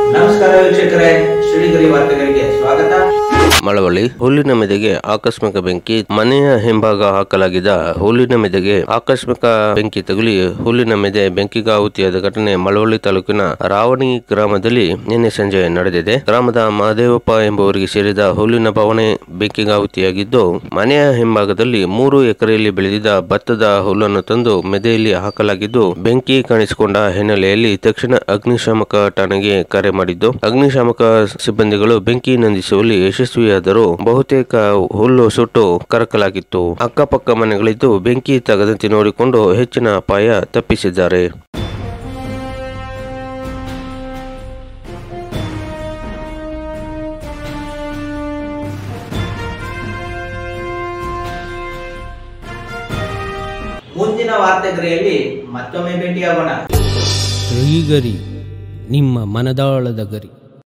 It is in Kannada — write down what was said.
ನಮಸ್ಕಾರ ವೀಕ್ಷಕರೇ ಶ್ರೀಗರಿ ವಾರ್ತೆಗಳಿಗೆ ಸ್ವಾಗತ ಮಳವಳ್ಳಿ ಹುಲ್ಲಿನ ಮೆದೆಗೆ ಆಕಸ್ಮಿಕ ಬೆಂಕಿ ಮನೆಯ ಹಿಂಭಾಗ ಹಾಕಲಾಗಿದ್ದ ಹುಲ್ಲಿನ ಮೆದೆಗೆ ಆಕಸ್ಮಿಕ ಬೆಂಕಿ ತಗುಲಿ ಹುಲ್ಲಿನ ಮೆದೆ ಬೆಂಕಿಗಾಹುತಿಯಾದ ಘಟನೆ ಮಳವಳ್ಳಿ ತಾಲೂಕಿನ ರಾವಣಿ ಗ್ರಾಮದಲ್ಲಿ ನಿನ್ನೆ ಸಂಜೆ ನಡೆದಿದೆ ಗ್ರಾಮದ ಮಹದೇವಪ್ಪ ಎಂಬುವರಿಗೆ ಸೇರಿದ ಹುಲ್ಲಿನ ಬವಣೆ ಬೆಂಕಿಗಾಹುತಿಯಾಗಿದ್ದು ಮನೆಯ ಹಿಂಭಾಗದಲ್ಲಿ ಮೂರು ಎಕರೆಯಲ್ಲಿ ಬೆಳೆದಿದ್ದ ಭತ್ತದ ಹುಲ್ಲನ್ನು ತಂದು ಮೆದೆಯಲ್ಲಿ ಹಾಕಲಾಗಿದ್ದು ಬೆಂಕಿ ಕಾಣಿಸಿಕೊಂಡ ಹಿನ್ನೆಲೆಯಲ್ಲಿ ತಕ್ಷಣ ಅಗ್ನಿಶಾಮಕ ಠಾಣೆಗೆ ಕರೆ ಮಾಡಿದ್ದು ಅಗ್ನಿಶಾಮಕ ಸಿಬ್ಬಂದಿಗಳು ಬೆಂಕಿ ನಂದಿಸುವಲ್ಲಿ ಯಶಸ್ವಿಯಾದರೂ ಬಹುತೇಕ ಹುಲ್ಲು ಸುಟ್ಟು ಕರಕಲಾಗಿತ್ತು ಅಕ್ಕಪಕ್ಕ ಮನೆಗಳಿದ್ದು ಬೆಂಕಿ ತಗದಂತೆ ನೋಡಿಕೊಂಡು ಹೆಚ್ಚಿನ ಅಪಾಯ ತಪ್ಪಿಸಿದ್ದಾರೆ ಮುಂದಿನ ವಾರ್ತೆಗರಿಯಲ್ಲಿ ಮತ್ತೊಮ್ಮೆ ಭೇಟಿಯಾಗೋಣ ಶ್ರೀಗರಿ ನಿಮ್ಮ ಮನದಾಳದ ಗರಿ